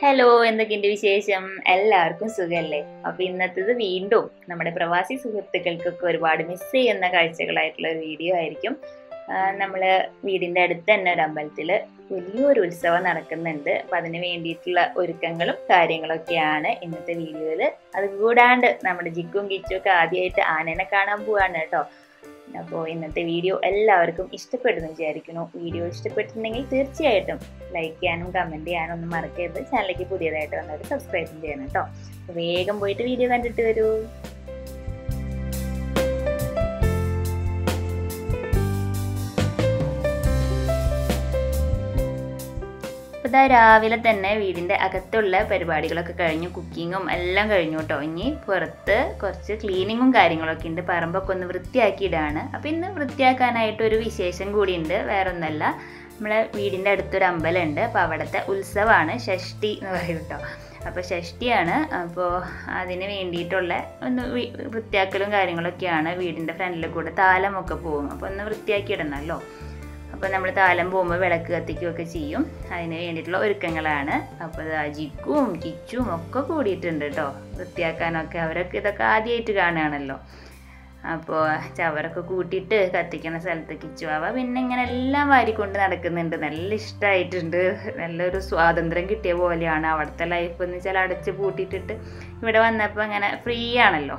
hello എന്തൊക്കെയുണ്ട് വിശേഷം എല്ലാവർക്കും സുഖമല്ലേ അപ്പൊ ഇന്നത്തേത് വീണ്ടും നമ്മുടെ പ്രവാസി സുഹൃത്തുക്കൾക്കൊക്കെ ഒരുപാട് മിസ് ചെയ്യുന്ന കാഴ്ചകളായിട്ടുള്ള ഒരു വീഡിയോ ആയിരിക്കും ആ, നമ്മള് വീടിന്റെ അടുത്ത് തന്നെ ഒരു അമ്പലത്തില് വലിയൊരു ഉത്സവം നടക്കുന്നുണ്ട് അപ്പൊ അതിന് വേണ്ടിയിട്ടുള്ള ഒരുക്കങ്ങളും കാര്യങ്ങളൊക്കെയാണ് ഇന്നത്തെ വീഡിയോയില് അത് കൂടാണ്ട് നമ്മുടെ ജിക്കും കിച്ചും ഒക്കെ ആദ്യമായിട്ട് ആനനെ കാണാൻ പോവാണ് കേട്ടോ അപ്പോൾ ഇന്നത്തെ വീഡിയോ എല്ലാവർക്കും ഇഷ്ടപ്പെടുന്നു വിചാരിക്കുന്നു വീഡിയോ ഇഷ്ടപ്പെട്ടിട്ടുണ്ടെങ്കിൽ തീർച്ചയായിട്ടും ലൈക്ക് ചെയ്യാനും കമന്റ് ചെയ്യാനും ഒന്നും മറക്കരുത് ചാനലിലേക്ക് പുതിയതായിട്ട് വന്നവർ സബ്സ്ക്രൈബും ചെയ്യണം കേട്ടോ അപ്പൊ വേഗം പോയിട്ട് വീഡിയോ കണ്ടിട്ട് വരൂ ഇപ്പൊ ഇതാ രാവിലെ തന്നെ വീടിന്റെ അകത്തുള്ള പരിപാടികളൊക്കെ കഴിഞ്ഞു കുക്കിങ്ങും എല്ലാം കഴിഞ്ഞു കേട്ടോ ഇനി പുറത്ത് കുറച്ച് ക്ലീനിങ്ങും കാര്യങ്ങളൊക്കെ ഉണ്ട് പറമ്പൊക്കെ ഒന്ന് വൃത്തിയാക്കിയിടാണ് അപ്പൊ ഇന്ന് വൃത്തിയാക്കാനായിട്ട് ഒരു വിശേഷം കൂടി ഉണ്ട് വേറൊന്നല്ല നമ്മളെ വീടിന്റെ അടുത്തൊരു അമ്പലമുണ്ട് അപ്പൊ അവിടുത്തെ ഉത്സവമാണ് ഷഷ്ടി എന്ന് പറയും കേട്ടോ അപ്പോൾ ഷഷ്ടിയാണ് അപ്പോൾ അതിന് വേണ്ടിയിട്ടുള്ള ഒന്ന് വി- വൃത്തിയാക്കലും കാര്യങ്ങളൊക്കെയാണ് വീടിന്റെ ഫ്രണ്ടിൽ കൂടെ താലമൊക്കെ പോകും അപ്പോൾ ഒന്ന് വൃത്തിയാക്കിയിടണമല്ലോ അപ്പോൾ നമ്മൾ താലം പോകുമ്പോൾ വിളക്ക് കത്തിക്കുകയൊക്കെ ചെയ്യും അതിന് വേണ്ടിയിട്ടുള്ള ഒരുക്കങ്ങളാണ് അപ്പോൾ ജിക്കും കിച്ചും ഒക്കെ കൂടിയിട്ടുണ്ട് കേട്ടോ വൃത്തിയാക്കാനൊക്കെ അവരൊക്കെ ഇതൊക്കെ ആദ്യമായിട്ട് കാണുകയാണല്ലോ അപ്പോൾ ചവറൊക്കെ കൂട്ടിയിട്ട് കത്തിക്കുന്ന സ്ഥലത്ത് കിച്ചുവാവ പിന്നെ ഇങ്ങനെ എല്ലാം വാരിക്കൊണ്ട് നടക്കുന്നുണ്ട് നല്ല ഇഷ്ടമായിട്ടുണ്ട് നല്ലൊരു സ്വാതന്ത്ര്യം കിട്ടിയ പോലെയാണ് അവിടുത്തെ ലൈഫ് എന്ന് വെച്ചാൽ അടച്ച് പൂട്ടിയിട്ടിട്ട് ഇവിടെ വന്നപ്പോൾ ഇങ്ങനെ ഫ്രീ ആണല്ലോ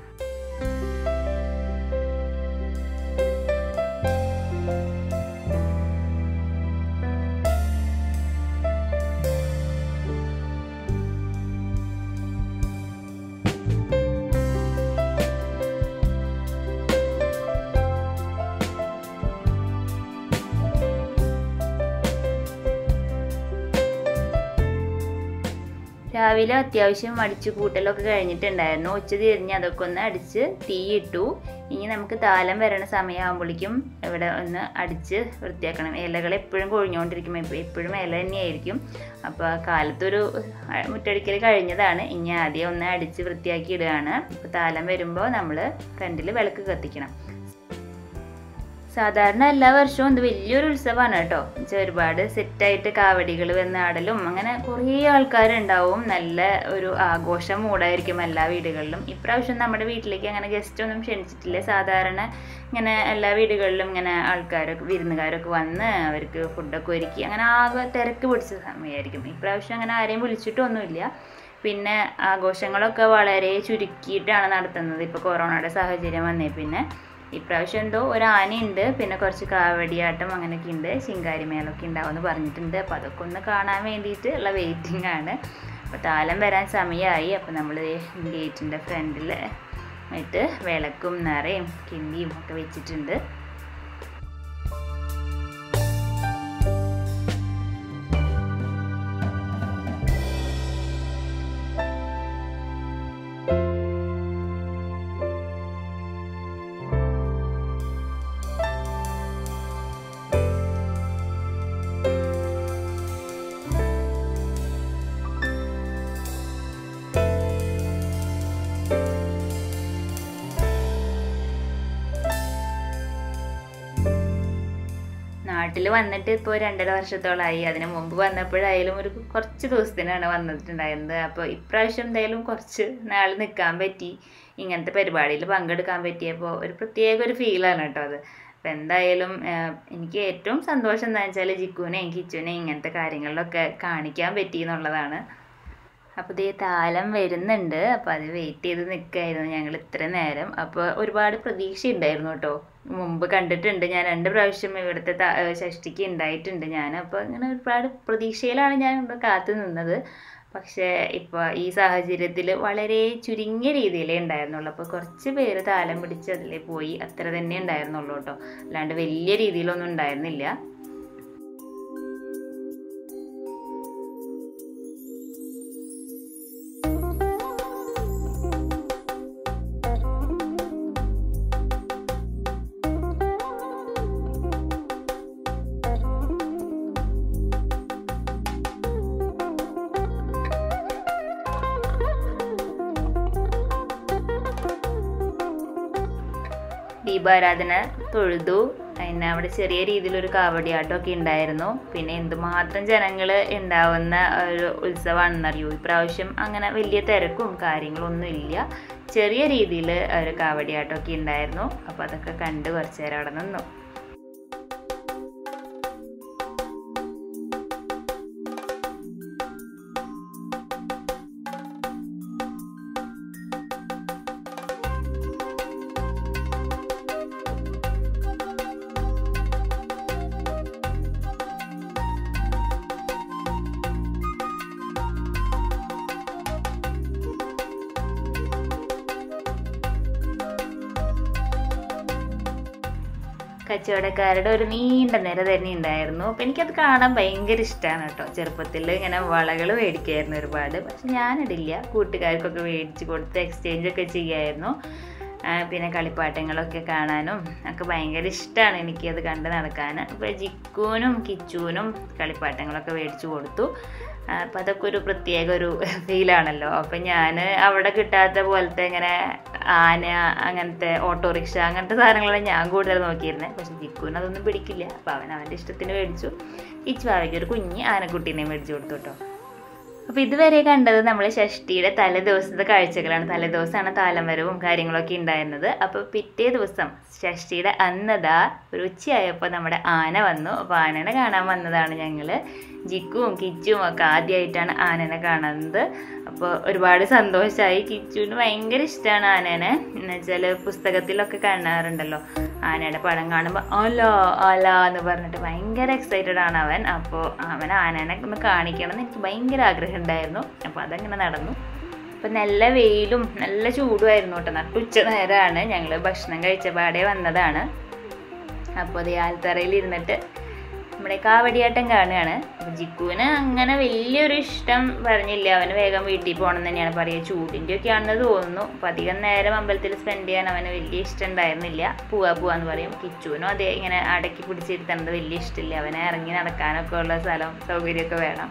രാവിലെ അത്യാവശ്യം അടിച്ചു കൂട്ടലൊക്കെ കഴിഞ്ഞിട്ടുണ്ടായിരുന്നു ഉച്ച തിരിഞ്ഞ് അതൊക്കെ ഒന്ന് അടിച്ച് തീയിട്ടു ഇനി നമുക്ക് താലം വരണ സമയമാകുമ്പോഴേക്കും ഇവിടെ ഒന്ന് അടിച്ച് വൃത്തിയാക്കണം ഇലകൾ എപ്പോഴും കൊഴിഞ്ഞുകൊണ്ടിരിക്കും എപ്പ- എപ്പോഴും ഇല തന്നെയായിരിക്കും അപ്പോൾ കാലത്തൊരു അഹ് മുറ്റടിക്കൽ കഴിഞ്ഞതാണ് ഇനി ആദ്യം ഒന്ന് അടിച്ച് വൃത്തിയാക്കി ഇടുകയാണ് ഇപ്പോൾ താലം വരുമ്പോൾ നമ്മൾ ഫ്രണ്ടിൽ വിളക്ക് കത്തിക്കണം സാധാരണ എല്ലാ വർഷവും ഇത് വലിയൊരു ഉത്സവമാണ് കേട്ടോ എന്നുവെച്ചാൽ ഒരുപാട് സെറ്റായിട്ട് കാവടികൾ വന്ന് ആടലും അങ്ങനെ കുറേ ആൾക്കാരുണ്ടാവും നല്ല ഒരു ആഘോഷ മൂടായിരിക്കും എല്ലാ വീടുകളിലും ഇപ്രാവശ്യം നമ്മുടെ വീട്ടിലേക്ക് അങ്ങനെ ഗസ്റ്റ് ഒന്നും ക്ഷണിച്ചിട്ടില്ല സാധാരണ ഇങ്ങനെ എല്ലാ വീടുകളിലും ഇങ്ങനെ ആൾക്കാരൊക്കെ വിരുന്നുകാരൊക്കെ വന്ന് അവർക്ക് ഫുഡൊക്കെ ഒരുക്കി അങ്ങനെ ആകെ തിരക്ക് പിടിച്ച സമയമായിരിക്കും ഇപ്രാവശ്യം അങ്ങനെ ആരെയും വിളിച്ചിട്ടൊന്നുമില്ല പിന്നെ ആഘോഷങ്ങളൊക്കെ വളരെ ചുരുക്കിയിട്ടാണ് നടത്തുന്നത് ഇപ്പോൾ കൊറോണയുടെ സാഹചര്യം വന്നേ പിന്നെ ഇപ്രാവശ്യം എന്തോ ഒരു ആനയുണ്ട് പിന്നെ കുറച്ച് കാവടിയാട്ടം അങ്ങനെയൊക്കെ ഉണ്ട് ശിങ്കാരിമേളൊക്കെ ഉണ്ടാവുമെന്ന് പറഞ്ഞിട്ടുണ്ട് അപ്പോൾ അതൊക്കെ ഒന്ന് കാണാൻ വേണ്ടിയിട്ട് ഉള്ള വെയിറ്റിംഗ് ആണ് അപ്പോൾ താലം വരാൻ സമയമായി അപ്പോൾ നമ്മൾ ഗേറ്റിൻ്റെ ഫ്രണ്ടിൽ ആയിട്ട് വിളക്കും നിറയും കിണ്ടിയും ഒക്കെ വെച്ചിട്ടുണ്ട് നാട്ടിൽ വന്നിട്ട് ഇപ്പോൾ രണ്ടര വർഷത്തോളമായി അതിന് മുമ്പ് വന്നപ്പോഴായാലും ഒരു കുറച്ച് ദിവസത്തിനാണ് വന്നിട്ടുണ്ടായിരുന്നത് അപ്പോൾ ഇപ്രാവശ്യം എന്തായാലും കുറച്ച് നാൾ നിൽക്കാൻ പറ്റി ഇങ്ങനത്തെ പരിപാടിയിൽ പങ്കെടുക്കാൻ പറ്റിയപ്പോൾ ഒരു പ്രത്യേക ഒരു ഫീലാണ് കേട്ടോ അത് അപ്പോൾ എന്തായാലും ആഹ്, എനിക്ക് ഏറ്റവും സന്തോഷം എന്താ വെച്ചാൽ ജിക്കുനെയും കിച്ചുനെയും ഇങ്ങനത്തെ കാര്യങ്ങളിലൊക്കെ കാണിക്കാൻ പറ്റി എന്നുള്ളതാണ് അപ്പോൾ ഇതേ താലം വരുന്നുണ്ട് അപ്പോൾ അത് വെയിറ്റ് ചെയ്ത് നിൽക്കായിരുന്നു ഞങ്ങൾ ഇത്ര നേരം അപ്പോൾ ഒരുപാട് പ്രതീക്ഷ ഉണ്ടായിരുന്നു കേട്ടോ മുമ്പ് കണ്ടിട്ടുണ്ട് ഞാൻ രണ്ട് പ്രാവശ്യം ഇവിടുത്തെ ത- ഏഹ് ഷഷ്ടിക്ക് ഉണ്ടായിട്ടുണ്ട് ഞാൻ അപ്പോൾ ഇങ്ങനെ ഒരുപാട് പ്രതീക്ഷയിലാണ് ഞാൻ ഇവിടെ കാത്തു നിന്നത് പക്ഷേ ഇപ്പോൾ ഈ സാഹചര്യത്തിൽ വളരെ ചുരുങ്ങിയ രീതിയിലേ ഉണ്ടായിരുന്നുള്ളൂ അപ്പോൾ കുറച്ച് പേര് താലം പിടിച്ച് അതിൽ പോയി അത്ര തന്നെ ഉണ്ടായിരുന്നുള്ളൂ കേട്ടോ അല്ലാണ്ട് വലിയ രീതിയിലൊന്നും ഉണ്ടായിരുന്നില്ല ദീപാരാധന തൊഴുതു പിന്നെ അവിടെ ചെറിയ രീതിയിലൊരു കാവടിയാട്ടമൊക്കെ ഉണ്ടായിരുന്നു പിന്നെ എന്തുമാത്രം ജനങ്ങൾ ഉണ്ടാവുന്ന ഒരു ഉത്സവമാണെന്നറിയോ ഇപ്രാവശ്യം അങ്ങനെ വലിയ തിരക്കും കാര്യങ്ങളൊന്നും ഇല്ല ചെറിയ രീതിയിൽ ഒരു കാവടിയാട്ടമൊക്കെ ഉണ്ടായിരുന്നു അപ്പോൾ അതൊക്കെ കണ്ട് കുറച്ച് നേരം അവിടെ നിന്നു കച്ചവടക്കാരുടെ ഒരു നീണ്ട നിര തന്നെ ഉണ്ടായിരുന്നു അപ്പം എനിക്കത് കാണാൻ ഭയങ്കര ഇഷ്ടമാണ് കേട്ടോ ചെറുപ്പത്തിൽ ഇങ്ങനെ വളകൾ മേടിക്കുമായിരുന്നു ഒരുപാട് പക്ഷെ ഞാനിടില്ല കൂട്ടുകാർക്കൊക്കെ മേടിച്ച് കൊടുത്ത് എക്സ്ചേഞ്ച് ഒക്കെ ചെയ്യായിരുന്നു ആ, പിന്നെ കളിപ്പാട്ടങ്ങളൊക്കെ കാണാനും ഒക്കെ ഭയങ്കര ഇഷ്ടമാണ് എനിക്കത് കണ്ട് നടക്കാൻ അപ്പോൾ ജിക്കൂനും കിച്ചൂനും കളിപ്പാട്ടങ്ങളൊക്കെ മേടിച്ചു കൊടുത്തു അപ്പം അതൊക്കെ ഒരു പ്രത്യേക ഒരു ഫീലാണല്ലോ അപ്പം ഞാൻ അവിടെ കിട്ടാത്ത പോലത്തെ ഇങ്ങനെ ആന അങ്ങനത്തെ ഓട്ടോറിക്ഷ അങ്ങനത്തെ സാധനങ്ങളാണ് ഞാൻ കൂടുതൽ നോക്കിയിരുന്നത് പക്ഷെ ജിക്കുവിന് അതൊന്നും പിടിക്കില്ല അപ്പം അവൻ അവൻ്റെ ഇഷ്ടത്തിന് മേടിച്ചു ഇച്ചുവാവയ്ക്ക് ഒരു കുഞ്ഞ് ആനക്കുട്ടീനെ മേടിച്ചു കൊടുത്തു കേട്ടോ അപ്പോൾ ഇതുവരെ കണ്ടത് നമ്മൾ ഷഷ്ടിയുടെ തലേ ദിവസത്തെ കാഴ്ചകളാണ് തലേ ദിവസമാണ് താലമരവും കാര്യങ്ങളൊക്കെ ഉണ്ടായിരുന്നത് അപ്പോൾ പിറ്റേ ദിവസം ഷഷ്ടിയുടെ അന്നതാ ഒരു ഉച്ചയായപ്പോൾ നമ്മുടെ ആന വന്നു അപ്പോൾ ആനനെ കാണാൻ വന്നതാണ് ഞങ്ങൾ ജിക്കുവും കിച്ചുവും ഒക്കെ ആദ്യമായിട്ടാണ് ആനനെ കാണുന്നത് അപ്പോൾ ഒരുപാട് സന്തോഷമായി കിച്ചുവിന് ഭയങ്കര ഇഷ്ടമാണ് ആനേനെ എന്നുവെച്ചാൽ പുസ്തകത്തിലൊക്കെ കാണാറുണ്ടല്ലോ ആനയുടെ പടം കാണുമ്പോൾ അല അല എന്ന് പറഞ്ഞിട്ട് ഭയങ്കര എക്സൈറ്റഡ് ആണ് അവൻ അപ്പോൾ അവൻ ആനേനെ ഒന്ന് കാണിക്കണം എന്ന് എനിക്ക് ഭയങ്കര ആഗ്രഹം ഉണ്ടായിരുന്നു അപ്പോൾ അതങ്ങനെ നടന്നു അപ്പം നല്ല വെയിലും നല്ല ചൂടുമായിരുന്നു കേട്ടോ നട്ടുച്ച നേരമാണ് ഞങ്ങൾ ഭക്ഷണം കഴിച്ച പാടെ വന്നതാണ് അപ്പോൾ അത് ആൽത്തറയിൽ ഇരുന്നിട്ട് നമ്മുടെ കാവടിയാട്ടം കാണുകയാണ് അപ്പോൾ ജിക്കുവിന് അങ്ങനെ വലിയൊരു ഇഷ്ടം പറഞ്ഞില്ല അവന് വേഗം വീട്ടിൽ പോകണം എന്ന് തന്നെയാണ് പറയുക ചൂടിൻ്റെ ഒക്കെ ആണെന്ന് തോന്നുന്നു അപ്പോൾ അധികം നേരം അമ്പലത്തിൽ സ്പെൻഡ് ചെയ്യാൻ അവന് വലിയ ഇഷ്ടം ഉണ്ടായിരുന്നില്ല പോവാ പോവാന്ന് പറയും കിച്ചുവിനും അതേ ഇങ്ങനെ അടക്കി പിടിച്ചിരുത്തുന്നത് വലിയ ഇഷ്ടമില്ല അവനെ ഇറങ്ങി നടക്കാനൊക്കെ ഉള്ള സ്ഥലം സൗകര്യമൊക്കെ വേണം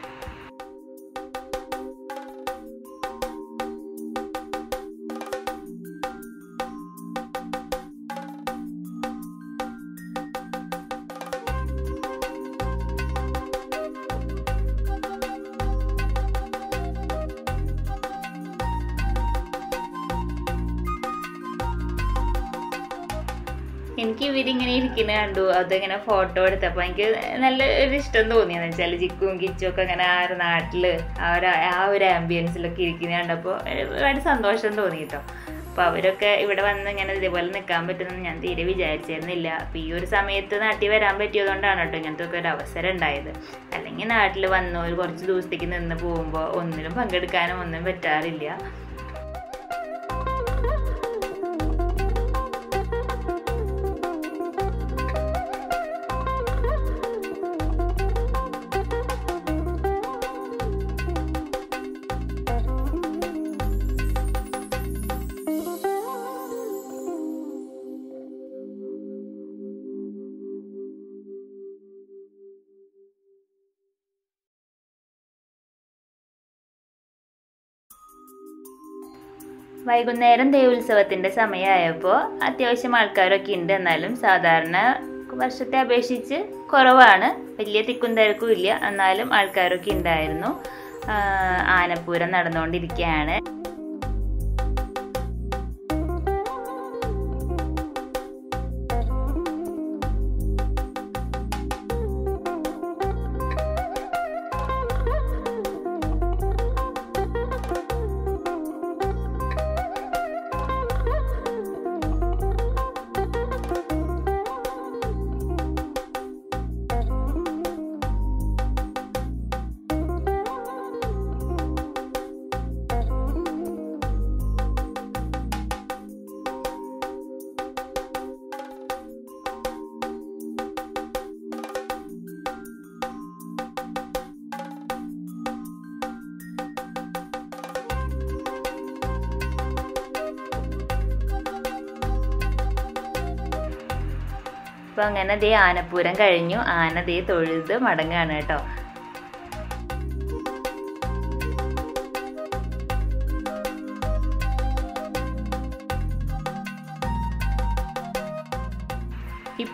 എനിക്ക് ഇവരിങ്ങനെ ഇരിക്കുന്ന കണ്ടു അതിങ്ങനെ ഫോട്ടോ എടുത്തപ്പോൾ എനിക്ക് നല്ല ഒരു ഇഷ്ടം തോന്നിയെന്ന് വെച്ചാൽ ജിക്കും കിച്ചും ഒക്കെ അങ്ങനെ ആ ഒരു നാട്ടിൽ ആ ഒരു ആ ഒരു ആംബിയൻസിലൊക്കെ ഇരിക്കുന്ന കണ്ടപ്പോൾ ഒരുപാട് സന്തോഷം തോന്നി കേട്ടോ അപ്പോൾ അവരൊക്കെ ഇവിടെ വന്ന് ഇങ്ങനെ ഇതേപോലെ നിൽക്കാൻ പറ്റുമെന്ന് ഞാൻ തീരെ വിചാരിച്ചിരുന്നില്ല അപ്പോൾ ഈ ഒരു സമയത്ത് നാട്ടിൽ വരാൻ പറ്റിയതുകൊണ്ടാണ് കേട്ടോ ഇങ്ങനത്തെ ഒക്കെ ഒരു അവസരം ഉണ്ടായത് അല്ലെങ്കിൽ നാട്ടിൽ വന്നു ഒരു കുറച്ച് ദിവസത്തേക്ക് നിന്ന് പോകുമ്പോൾ ഒന്നിലും പങ്കെടുക്കാനും ഒന്നും പറ്റാറില്ല വൈകുന്നേരം ദേവോത്സവത്തിൻ്റെ സമയമായപ്പോൾ അത്യാവശ്യം ആൾക്കാരൊക്കെ ഉണ്ട് എന്നാലും സാധാരണ വർഷത്തെ അപേക്ഷിച്ച് കുറവാണ് വലിയ തിക്കും തിരക്കും ഇല്ല എന്നാലും ആൾക്കാരൊക്കെ ഉണ്ടായിരുന്നു ആ, ആനപ്പൂരം നടന്നുകൊണ്ടിരിക്കുകയാണ് അപ്പോൾ അങ്ങനെ ദേ ആനപ്പൂരം കഴിഞ്ഞു ആന ദേ തൊഴുത് മടങ്ങാണ് കേട്ടോ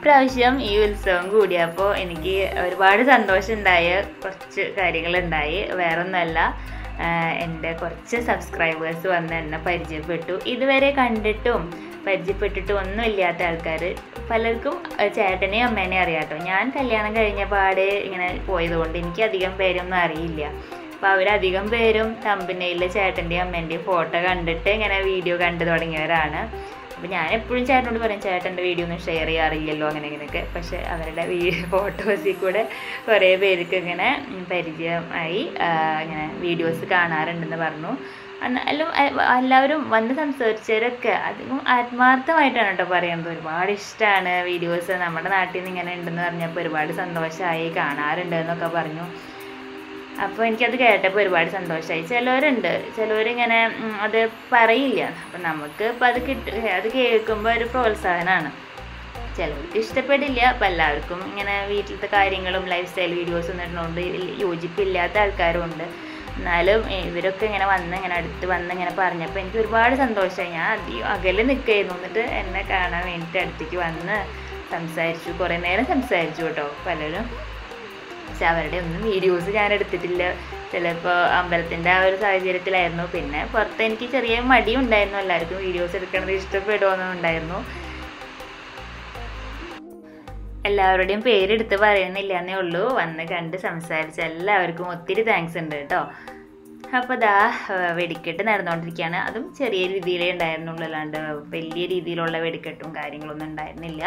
ഇപ്രാവശ്യം ഈ ഉത്സവം കൂടിയപ്പോൾ എനിക്ക് ഒരുപാട് സന്തോഷമുണ്ടായ കുറച്ച് കാര്യങ്ങളുണ്ടായി വേറൊന്നുമല്ല ആഹ് എൻ്റെ കുറച്ച് സബ്സ്ക്രൈബേഴ്സ് വന്ന് എന്നെ പരിചയപ്പെട്ടു ഇതുവരെ കണ്ടിട്ടും പരിചയപ്പെട്ടിട്ടും ഒന്നും ഇല്ലാത്ത ആൾക്കാർ പലർക്കും അഹ് ചേട്ടനെയും അമ്മേനെയും അറിയാട്ടോ ഞാൻ കല്യാണം കഴിഞ്ഞ പാടെ ഇങ്ങനെ പോയതുകൊണ്ട് എനിക്ക് അധികം പേരൊന്നും അറിയില്ല അപ്പോൾ അവരധികം പേരും തമ്പനയിലെ ചേട്ടൻ്റെയും അമ്മേൻ്റെയും ഫോട്ടോ കണ്ടിട്ട് ഇങ്ങനെ വീഡിയോ കണ്ടു തുടങ്ങിയവരാണ് അപ്പോൾ ഞാൻ എപ്പോഴും ചേട്ടനോട് പറയും ചേട്ടൻ്റെ വീഡിയോ ഒന്നും ഷെയർ ചെയ്യാറില്ലല്ലോ അങ്ങനെ ഇങ്ങനെയൊക്കെ പക്ഷെ അവരുടെ ഫോട്ടോസിൽ കൂടെ കുറേ പേർക്ക് ഇങ്ങനെ ഉം, പരിചയമായി ആ, ഇങ്ങനെ വീഡിയോസ് കാണാറുണ്ടെന്ന് പറഞ്ഞു എന്നാലും അ- എല്ലാവരും വന്ന് സംസാരിച്ചവരൊക്കെ അധികം ആത്മാർത്ഥമായിട്ടാണ് കേട്ടോ പറയുന്നത് ഒരുപാട് ഇഷ്ടമാണ് വീഡിയോസ് നമ്മുടെ നാട്ടിൽ നിന്ന് ഇങ്ങനെ ഉണ്ടെന്ന് പറഞ്ഞപ്പോൾ ഒരുപാട് സന്തോഷമായി കാണാറുണ്ട് എന്നൊക്കെ പറഞ്ഞു അപ്പോൾ എനിക്കത് കേട്ടപ്പോൾ ഒരുപാട് സന്തോഷമായി ചിലവരുണ്ട് ചിലവരിങ്ങനെ ഉം, അത് പറയില്ല അപ്പം നമുക്ക് ഇപ്പം അത് കിട്ട അത് കേൾക്കുമ്പോൾ ഒരു പ്രോത്സാഹനമാണ് ചിലർക്ക് ഇഷ്ടപ്പെടില്ല അപ്പം എല്ലാവർക്കും ഇങ്ങനെ വീട്ടിലത്തെ കാര്യങ്ങളും ലൈഫ് സ്റ്റൈൽ വീഡിയോസും ഇടുന്നതുകൊണ്ട് യോജിപ്പില്ലാത്ത ആൾക്കാരും ഉണ്ട് എന്നാലും ഇവരൊക്കെ ഇങ്ങനെ വന്ന് ഇങ്ങനെ അടുത്ത് വന്ന് ഇങ്ങനെ പറഞ്ഞപ്പോൾ എനിക്ക് ഒരുപാട് സന്തോഷമായി ഞാൻ അധികം അകലെ നിൽക്കുകയായിരുന്നു എന്നിട്ട് എന്നെ കാണാൻ വേണ്ടിയിട്ട് അടുത്തേക്ക് വന്ന് സംസാരിച്ചു കുറേ നേരം സംസാരിച്ചു കേട്ടോ പലരും പക്ഷെ അവരുടെ ഒന്നും വീഡിയോസ് ഞാൻ എടുത്തിട്ടില്ല ചിലപ്പോൾ അമ്പലത്തിൻ്റെ ആ ഒരു സാഹചര്യത്തിലായിരുന്നു പിന്നെ പുറത്ത് എനിക്ക് ചെറിയ മടി ഉണ്ടായിരുന്നു എല്ലാവർക്കും വീഡിയോസ് എടുക്കണത് ഇഷ്ടപ്പെടുമെന്നുണ്ടായിരുന്നു എല്ലാവരുടെയും പേരെടുത്ത് പറയുന്നില്ല എന്നേ ഉള്ളൂ വന്ന് കണ്ട് സംസാരിച്ച എല്ലാവർക്കും ഒത്തിരി താങ്ക്സ് ഉണ്ട് കേട്ടോ അപ്പോൾ ദാ ആ, വെടിക്കെട്ട് നടന്നുകൊണ്ടിരിക്കുകയാണ് അതും ചെറിയ രീതിയിലേ ഉണ്ടായിരുന്നുള്ളൂ അല്ലാണ്ട് വലിയ രീതിയിലുള്ള വെടിക്കെട്ടും കാര്യങ്ങളൊന്നും ഉണ്ടായിരുന്നില്ല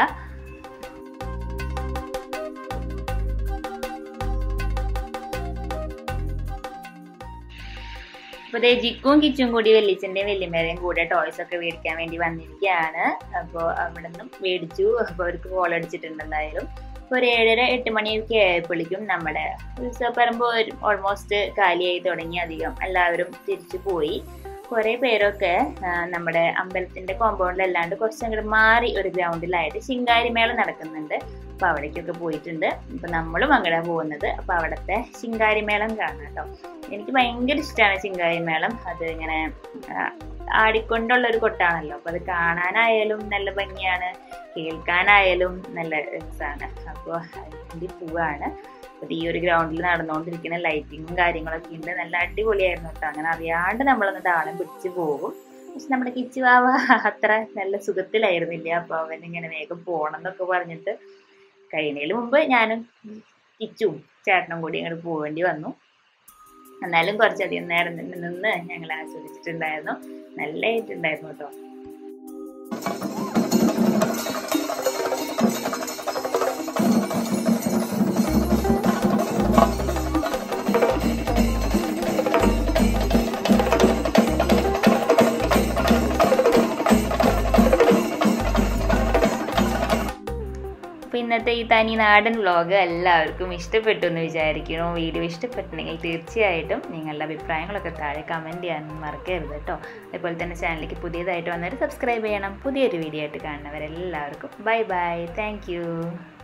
അപ്പോൾ ദേ ജിക്കും കിച്ചും കൂടി വെല്ലിച്ചൻ്റെയും വെല്ലിമേരെയും കൂടെ ടോയ്സ് ഒക്കെ മേടിക്കാൻ വേണ്ടി വന്നിരിക്കുകയാണ് അപ്പോൾ അവിടെ നിന്നും മേടിച്ചു അപ്പോൾ അവർക്ക് കോൾ അടിച്ചിട്ടുണ്ട് എന്തായാലും ഇപ്പോൾ ഒരു ഏഴര എട്ട് മണിയൊക്കെ ആയപ്പോഴേക്കും നമ്മുടെ ഉത്സവപ്പറമ്പ് ഓൾമോസ്റ്റ് കാലിയായി തുടങ്ങി അധികം എല്ലാവരും തിരിച്ചു പോയി കുറേ പേരൊക്കെ ആ, നമ്മുടെ അമ്പലത്തിന്റെ കോമ്പൗണ്ടിൽ അല്ലാണ്ട് കുറച്ചങ്ങോട്ട് മാറി ഒരു ഗ്രൗണ്ടിലായിട്ട് ശിങ്കാരിമേള നടക്കുന്നുണ്ട് അപ്പോൾ അവിടേക്കൊക്കെ പോയിട്ടുണ്ട് അപ്പോൾ നമ്മളും അങ്ങോട്ടാ പോകുന്നത് അപ്പോൾ അവിടുത്തെ ശിങ്കാരിമേളം കാണാം കേട്ടോ എനിക്ക് ഭയങ്കര ഇഷ്ടമാണ് ശിങ്കാരിമേളം അത് ഇങ്ങനെ ആ, ആടിക്കൊണ്ടുള്ള ഒരു കൊട്ടാണല്ലോ അപ്പോൾ അത് കാണാനായാലും നല്ല ഭംഗിയാണ് കേൾക്കാനായാലും നല്ല രസമാണ് അപ്പോൾ അതിൻ്റെ പോവാണ് അപ്പോൾ ഈ ഒരു ഗ്രൗണ്ടിൽ നടന്നുകൊണ്ടിരിക്കുന്ന ലൈറ്റിങ്ങും കാര്യങ്ങളൊക്കെ ഉണ്ട് നല്ല അടിപൊളിയായിരുന്നു കേട്ടോ അങ്ങനെ അറിയാണ്ട് നമ്മളൊന്ന് താളം പിടിച്ച് പോകും പക്ഷെ നമ്മുടെ കിച്ചു ബാവ അത്ര നല്ല സുഖത്തിലായിരുന്നില്ല അപ്പോൾ അവൻ ഇങ്ങനെ വേഗം പോകണം എന്നൊക്കെ പറഞ്ഞിട്ട് കഴിയുന്നതിന് മുമ്പ് ഞാനും കിച്ചും ചേട്ടനും കൂടി അങ്ങോട്ട് പോവേണ്ടി വന്നു എന്നാലും കുറച്ചധികം നേരം നിന്ന് നിന്ന് ഞങ്ങൾ ആസ്വദിച്ചിട്ടുണ്ടായിരുന്നു നല്ലതായിട്ടുണ്ടായിരുന്നു കേട്ടോ അപ്പോൾ ഇന്നത്തെ ഈ തനി നാടൻ വ്ലോഗ് എല്ലാവർക്കും ഇഷ്ടപ്പെട്ടു എന്ന് വിചാരിക്കുന്നു വീഡിയോ ഇഷ്ടപ്പെട്ടിട്ടുണ്ടെങ്കിൽ തീർച്ചയായിട്ടും നിങ്ങളുടെ അഭിപ്രായങ്ങളൊക്കെ താഴെ കമൻറ്റ് ചെയ്യാൻ മറക്കരുത് കേട്ടോ അതുപോലെ തന്നെ ചാനലിലേക്ക് പുതിയതായിട്ട് വന്നവർ സബ്സ്ക്രൈബ് ചെയ്യണം പുതിയൊരു വീഡിയോ ആയിട്ട് കാണുന്നവരെല്ലാവർക്കും ബൈ ബൈ താങ്ക്